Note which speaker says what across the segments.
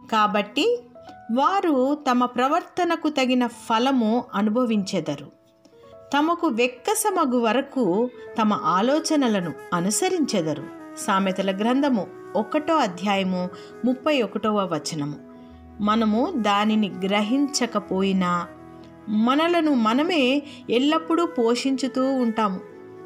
Speaker 1: కాబట్టి వారు తమ ప్రవర్తనకు తగిన ఫలము అనుభవించెదరు తమకు వెక్కసమగు వరకు తమ ఆలోచనలను అనుసరించెదరు సామెతల గ్రంథము ఒకటో అధ్యాయము ముప్పై ఒకటవ వచనము మనము దానిని గ్రహించకపోయినా మనలను మనమే ఎల్లప్పుడూ పోషించుతూ ఉంటాము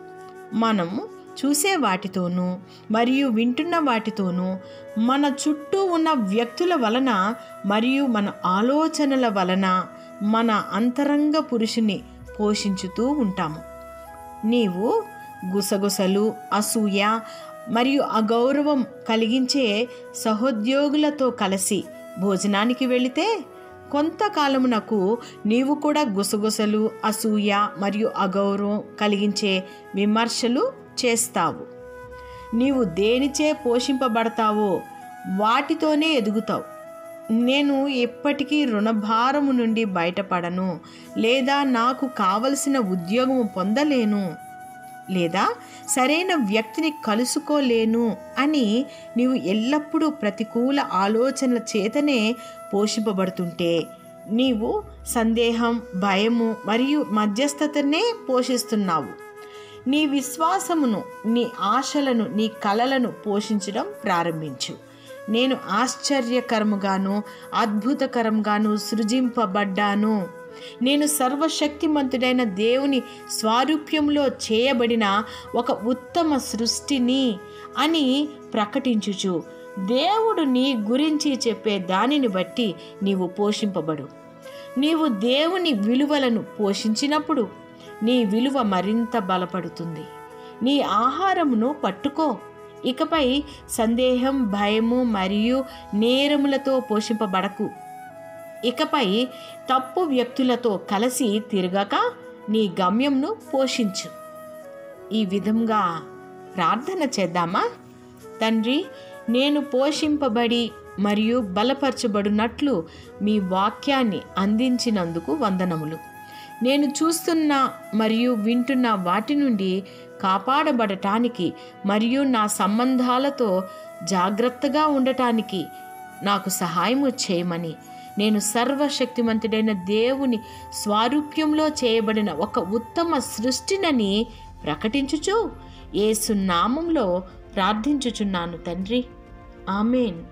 Speaker 1: మనము చూసే వాటితోనూ మరియు వింటున్న వాటితోనూ మన చుట్టూ ఉన్న వ్యక్తుల వలన మరియు మన ఆలోచనల వలన మన అంతరంగ పురుషుని పోషించుతూ ఉంటాము నీవు గుసగుసలు అసూయ మరియు అగౌరవం కలిగించే సహోద్యోగులతో కలిసి భోజనానికి వెళితే కొంతకాలమునకు నీవు కూడా గుసగుసలు అసూయ మరియు అగౌరవం కలిగించే విమర్శలు చేస్తావు నీవు దేనిచే పోషింపబడతావో వాటితోనే ఎదుగుతావు నేను ఎప్పటికీ రుణభారము నుండి బయటపడను లేదా నాకు కావలసిన ఉద్యోగము పొందలేను లేదా సరైన వ్యక్తిని కలుసుకోలేను అని నీవు ఎల్లప్పుడూ ప్రతికూల ఆలోచనల చేతనే పోషింపబడుతుంటే నీవు సందేహం భయము మరియు మధ్యస్థతనే పోషిస్తున్నావు నీ విశ్వాసమును నీ ఆశలను నీ కలలను పోషించడం ప్రారంభించు నేను ఆశ్చర్యకరముగాను అద్భుతకరంగాను సృజింపబడ్డాను నేను సర్వశక్తిమంతుడైన దేవుని స్వారూప్యంలో చేయబడిన ఒక ఉత్తమ సృష్టిని అని ప్రకటించుచు దేవుడు నీ గురించి చెప్పే దానిని బట్టి నీవు పోషింపబడు నీవు దేవుని విలువలను పోషించినప్పుడు నీ విలువ మరింత బలపడుతుంది నీ ఆహారమును పట్టుకో ఇకపై సందేహం భయము మరియు నేరములతో పోషింపబడకు ఇకపై తప్పు వ్యక్తులతో కలిసి తిరగక నీ గమ్యంను పోషించు ఈ విధంగా ప్రార్థన చేద్దామా తండ్రి నేను పోషింపబడి మరియు బలపరచబడినట్లు మీ వాక్యాన్ని అందించినందుకు వందనములు నేను చూస్తున్న మరియు వింటున్న వాటి నుండి కాపాడబడటానికి మరియు నా సంబంధాలతో జాగ్రత్తగా ఉండటానికి నాకు సహాయము చేయమని నేను సర్వశక్తిమంతుడైన దేవుని స్వారూప్యంలో చేయబడిన ఒక ఉత్తమ సృష్టినని ప్రకటించుచు ఏసు నామంలో ప్రార్థించుచున్నాను తండ్రి ఆమెన్